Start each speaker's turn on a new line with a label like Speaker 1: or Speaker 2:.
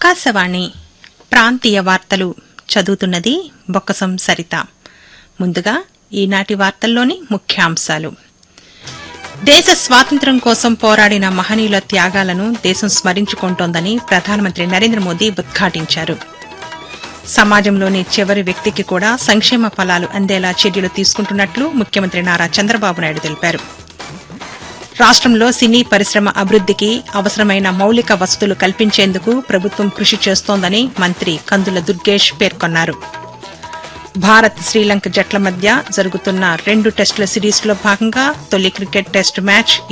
Speaker 1: ఆకాశవాణి ప్రాంతీయ వార్తలు చదువుతున్నది బొక్కసం సరిత ముందుగా ఈనాటి వార్తల్లోని ముఖ్యాంశాలు దేశ స్వాతంత్ర్యం కోసం పోరాడిన మహనీయుల త్యాగాలను దేశం స్మరించుకుంటోందని ప్రధానమంత్రి నరేంద్ర మోదీ ఉద్ఘాటించారు సమాజంలోని చివరి వ్యక్తికి కూడా సంక్షేమ ఫలాలు అందేలా చర్యలు తీసుకుంటున్నట్లు ముఖ్యమంత్రి నారా చంద్రబాబు నాయుడు తెలిపారు రాష్ట్రంలో సినీ పరిశ్రమ అభివృద్దికి అవసరమైన మౌలిక వసతులు కల్పించేందుకు ప్రభుత్వం కృషి చేస్తోందని మంత్రి కందుల దుర్గేష్ పేర్కొన్నారు భారత్ శ్రీలంక జట్ల మధ్య జరుగుతున్న రెండు టెస్టుల సిరీస్లో భాగంగా తొలి క్రికెట్ టెస్టు మ్యాచ్